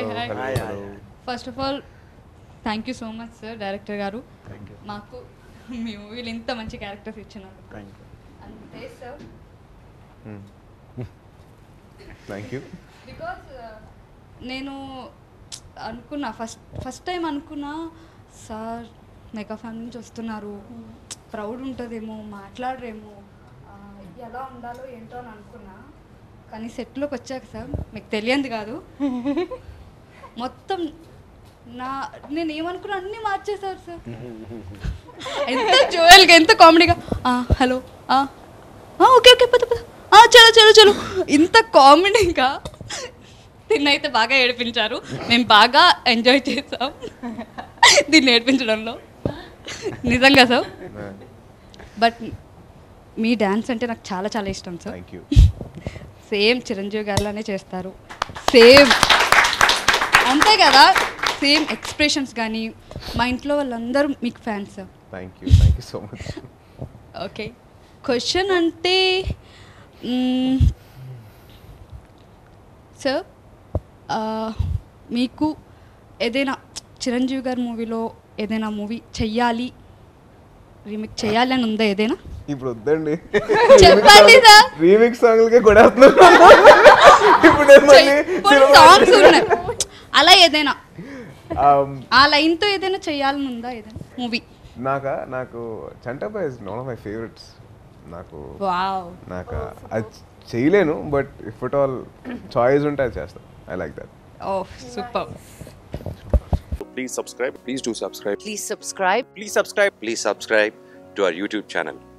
hi. hello, Hi, hi, hello. hi. First of all thank you so much sir director గారు Thank you. మాకు మీ మూవీలో ఇంత మంచి characters ఇచ్చినందుకు థ్యాంక్ యూ అంతే సార్ థ్యాంక్ యూ బికాస్ నేను అనుకున్నా ఫస్ట్ ఫస్ట్ టైం అనుకున్నా సార్ మెగా ఫ్యామిలీ నుంచి వస్తున్నారు ప్రౌడ్ ఉంటుందేమో మాట్లాడరేమో ఆ, ఎలా ఉండాలో ఏంటో అని అనుకున్నా కానీ సెట్లోకి వచ్చాక సార్ మీకు తెలియంది కాదు మొత్తం నా నేను ఏమనుకున్నా అన్నీ మార్చేశారు సార్ ఎంత జోయల్గా ఎంత కామెడీగా హలో ఓకే ఓకే పద పద ఆ, చలో చలో చలో ఇంత కామెడీగా దీన్నైతే బాగా ఏడిపించారు మేము బాగా ఎంజాయ్ చేసాం దీన్ని ఏడిపించడంలో నిజంగా సార్ బట్ మీ డ్యాన్స్ అంటే నాకు చాలా చాలా ఇష్టం sir thank you same Chiranjeevi గారిలానే చేస్తారు సేమ్ అంతే కదా సేమ్ ఎక్స్ప్రెషన్స్ కానీ మా ఇంట్లో వాళ్ళందరూ మీకు fans sir thank you thank you so much okay question అంటే సార్ మీకు ఏదైనా చిరంజీవి గారి మూవీలో ఏదైనా మూవీ చెయ్యాలి రీమేక్ చేయాలి అని ఉందా ఏదైనా ఇప్పుడు వద్దండి చెప్పండి సార్ రీమిక్స్ సాంగ్లకే కొడేస్తున్నాను ఇప్పుడు మళ్ళీ సాంగ్స్ ఉన్నాయి అలా ఏదైనా ఆ లైన్తో ఏదైనా చేయాలని ఉందా ఏదైనా మూవీ నాకా నాకు చంటపై is one of my favourites నాకు వావ్ నాకు అది చేయలేను but if it all choice ఉంటే అది చేస్తాను I like that oh super Please subscribe. Please do subscribe. Please subscribe. Please subscribe. Please subscribe to our YouTube channel.